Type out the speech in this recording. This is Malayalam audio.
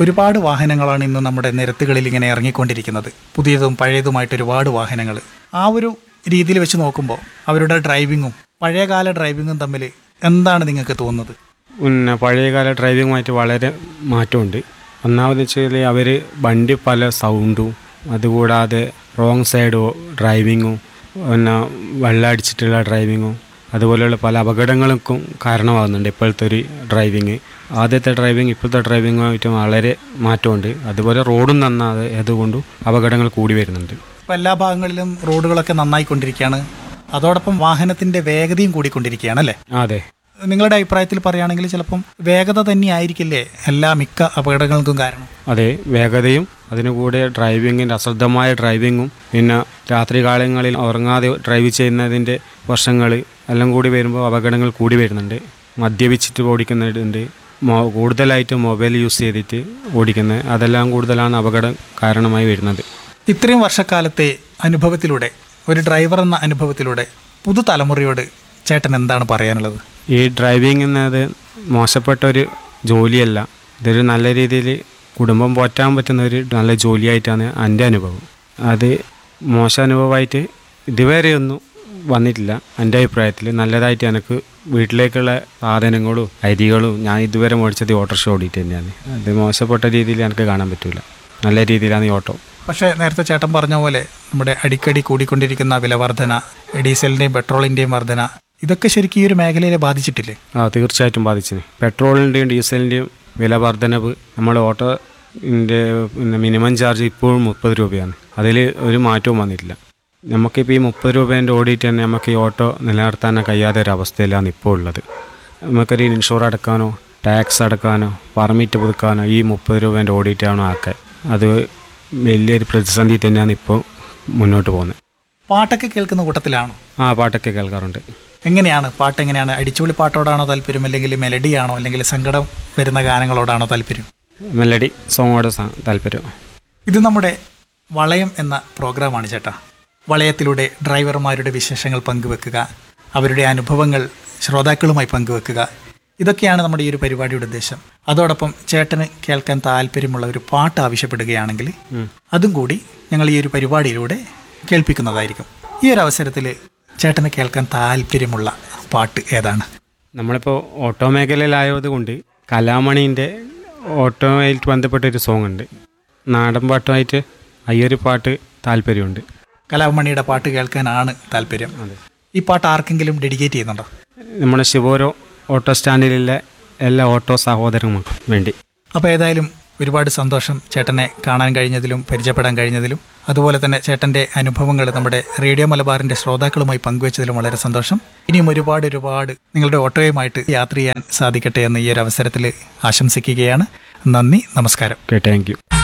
ഒരുപാട് വാഹനങ്ങളാണ് ഇന്ന് നമ്മുടെ നിരത്തുകളിൽ ഇങ്ങനെ ഇറങ്ങിക്കൊണ്ടിരിക്കുന്നത് പുതിയതും പഴയതുമായിട്ട് ഒരുപാട് വാഹനങ്ങൾ ആ ഒരു രീതിയിൽ വെച്ച് നോക്കുമ്പോൾ അവരുടെ ഡ്രൈവിങ്ങും പഴയകാല ഡ്രൈവിങ്ങും തമ്മിൽ എന്താണ് നിങ്ങൾക്ക് തോന്നുന്നത് പിന്നെ പഴയകാല ഡ്രൈവിങ്ങുമായിട്ട് വളരെ മാറ്റമുണ്ട് ഒന്നാമത് വെച്ചാൽ അവർ വണ്ടി പല സൗണ്ടും അതുകൂടാതെ റോങ് സൈഡ് ഡ്രൈവിങ്ങും പിന്നെ വെള്ളം അടിച്ചിട്ടുള്ള ഡ്രൈവിങ്ങും അതുപോലെയുള്ള പല അപകടങ്ങൾക്കും കാരണമാകുന്നുണ്ട് ഇപ്പോഴത്തെ ഒരു ഡ്രൈവിങ് ആദ്യത്തെ ഡ്രൈവിങ് ഇപ്പോഴത്തെ ഡ്രൈവിങ്ങുമായിട്ട് വളരെ മാറ്റമുണ്ട് അതുപോലെ റോഡും നന്നാതെ അതുകൊണ്ടും അപകടങ്ങൾ കൂടി വരുന്നുണ്ട് ഇപ്പോൾ എല്ലാ ഭാഗങ്ങളിലും റോഡുകളൊക്കെ നന്നായിക്കൊണ്ടിരിക്കുകയാണ് അതോടൊപ്പം വാഹനത്തിൻ്റെ വേഗതയും കൂടിക്കൊണ്ടിരിക്കുകയാണ് അല്ലേ അതെ നിങ്ങളുടെ അഭിപ്രായത്തിൽ പറയുകയാണെങ്കിൽ ചിലപ്പം വേഗത തന്നെയായിരിക്കില്ലേ എല്ലാ മിക്ക അപകടങ്ങൾക്കും കാരണം അതെ വേഗതയും അതിനു കൂടെ ഡ്രൈവിങ്ങിൻ്റെ അശ്രദ്ധമായ ഡ്രൈവിങ്ങും പിന്നെ രാത്രി കാലങ്ങളിൽ ഉറങ്ങാതെ ഡ്രൈവ് ചെയ്യുന്നതിൻ്റെ വർഷങ്ങൾ എല്ലാം കൂടി വരുമ്പോൾ അപകടങ്ങൾ കൂടി വരുന്നുണ്ട് മദ്യപിച്ചിട്ട് ഓടിക്കുന്നുണ്ട് മൊ- കൂടുതലായിട്ട് മൊബൈൽ യൂസ് ചെയ്തിട്ട് ഓടിക്കുന്നത് അതെല്ലാം കൂടുതലാണ് അപകടം കാരണമായി വരുന്നത് ഇത്രയും വർഷക്കാലത്തെ അനുഭവത്തിലൂടെ ഒരു ഡ്രൈവർ എന്ന അനുഭവത്തിലൂടെ പുതുതലമുറയോട് ചേട്ടൻ എന്താണ് പറയാനുള്ളത് ഈ ഡ്രൈവിംഗ് എന്നത് മോശപ്പെട്ട ഒരു ജോലിയല്ല ഇതൊരു നല്ല രീതിയിൽ കുടുംബം പോറ്റാൻ പറ്റുന്ന ഒരു നല്ല ജോലിയായിട്ടാണ് എൻ്റെ അനുഭവം അത് മോശം അനുഭവമായിട്ട് ഇതുവരെയൊന്നും വന്നിട്ടില്ല എൻ്റെ അഭിപ്രായത്തിൽ നല്ലതായിട്ട് എനിക്ക് വീട്ടിലേക്കുള്ള സാധനങ്ങളും അരികളും ഞാൻ ഇതുവരെ മേടിച്ചത് ഓട്ടോറിക്ഷ ഓടിയിട്ട് തന്നെയാണ് അത് മോശപ്പെട്ട രീതിയിൽ എനിക്ക് കാണാൻ പറ്റില്ല നല്ല രീതിയിലാണ് ഈ ഓട്ടോ പക്ഷേ നേരത്തെ ചേട്ടൻ പറഞ്ഞ പോലെ നമ്മുടെ അടിക്കടി കൂടിക്കൊണ്ടിരിക്കുന്ന വില വർധന ഡീസലിൻ്റെയും പെട്രോളിൻ്റെയും വർധന ഇതൊക്കെ ശരിക്കും ഈ ഒരു മേഖലയെ ബാധിച്ചിട്ടില്ലേ ആ തീർച്ചയായിട്ടും ബാധിച്ചിന് പെട്രോളിൻ്റെയും ഡീസലിൻ്റെയും വില വർധനവ് നമ്മുടെ ഓട്ടോൻ്റെ പിന്നെ മിനിമം ചാർജ് ഇപ്പോഴും മുപ്പത് രൂപയാണ് അതിൽ ഒരു മാറ്റവും വന്നിട്ടില്ല നമുക്കിപ്പോൾ ഈ മുപ്പത് രൂപേൻ്റെ ഓടിയിട്ട് തന്നെ നമുക്ക് ഈ ഓട്ടോ നിലനിർത്താൻ കഴിയാത്ത ഒരു അവസ്ഥയിലാണ് ഇപ്പോൾ ഉള്ളത് നമുക്കൊരു ഇൻഷുർ അടക്കാനോ ടാക്സ് അടക്കാനോ പെർമിറ്റ് പുതുക്കാനോ ഈ മുപ്പത് രൂപേൻ്റെ ഓടിയിട്ടാണോ ആക്കാൻ അത് വലിയൊരു പ്രതിസന്ധി തന്നെയാണ് ഇപ്പോൾ മുന്നോട്ട് പോകുന്നത് പാട്ടൊക്കെ കേൾക്കുന്ന കൂട്ടത്തിലാണോ ആ പാട്ടൊക്കെ കേൾക്കാറുണ്ട് എങ്ങനെയാണ് പാട്ട് എങ്ങനെയാണ് അടിച്ചുപൊളി പാട്ടോടാണോ താല്പര്യം അല്ലെങ്കിൽ മെലഡിയാണോ അല്ലെങ്കിൽ സങ്കടം വരുന്ന ഗാനങ്ങളോടാണോ താല്പര്യം മെലഡി സോങ്ങോട് താല്പര്യം ഇത് നമ്മുടെ വളയം എന്ന പ്രോഗ്രാമാണ് ചേട്ടാ വളയത്തിലൂടെ ഡ്രൈവർമാരുടെ വിശേഷങ്ങൾ പങ്കുവെക്കുക അവരുടെ അനുഭവങ്ങൾ ശ്രോതാക്കളുമായി പങ്കുവെക്കുക ഇതൊക്കെയാണ് നമ്മുടെ ഈ ഒരു പരിപാടിയുടെ ഉദ്ദേശം അതോടൊപ്പം ചേട്ടന് കേൾക്കാൻ താല്പര്യമുള്ള ഒരു പാട്ട് ആവശ്യപ്പെടുകയാണെങ്കിൽ അതും കൂടി ഞങ്ങൾ ഈ ഒരു പരിപാടിയിലൂടെ കേൾപ്പിക്കുന്നതായിരിക്കും ഈ ഒരു അവസരത്തിൽ ചേട്ടന് കേൾക്കാൻ താല്പര്യമുള്ള പാട്ട് ഏതാണ് നമ്മളിപ്പോൾ ഓട്ടോ മേഖലയിലായത് കൊണ്ട് കലാമണീൻ്റെ ഓട്ടോമായിട്ട് ബന്ധപ്പെട്ടൊരു സോങ് ഉണ്ട് നാടൻ പാട്ടുമായിട്ട് അയ്യൊരു പാട്ട് താല്പര്യമുണ്ട് കലാമണിയുടെ പാട്ട് കേൾക്കാനാണ് താല്പര്യം അതെ ഈ പാട്ട് ആർക്കെങ്കിലും ഡെഡിക്കേറ്റ് ചെയ്യുന്നുണ്ടോ നമ്മുടെ ശിവോരോ ഓട്ടോ സ്റ്റാൻഡിലുള്ള എല്ലാ ഓട്ടോ സഹോദരങ്ങൾക്കും വേണ്ടി അപ്പോൾ ഏതായാലും ഒരുപാട് സന്തോഷം ചേട്ടനെ കാണാൻ കഴിഞ്ഞതിലും പരിചയപ്പെടാൻ കഴിഞ്ഞതിലും അതുപോലെ തന്നെ ചേട്ടൻ്റെ അനുഭവങ്ങൾ നമ്മുടെ റേഡിയോ മലബാറിൻ്റെ ശ്രോതാക്കളുമായി പങ്കുവച്ചതിലും വളരെ സന്തോഷം ഇനിയും ഒരുപാട് ഒരുപാട് നിങ്ങളുടെ ഓട്ടോയുമായിട്ട് യാത്ര ചെയ്യാൻ സാധിക്കട്ടെ എന്ന് ഈ ഒരു അവസരത്തിൽ ആശംസിക്കുകയാണ് നന്ദി നമസ്കാരം ഓക്കെ താങ്ക് യു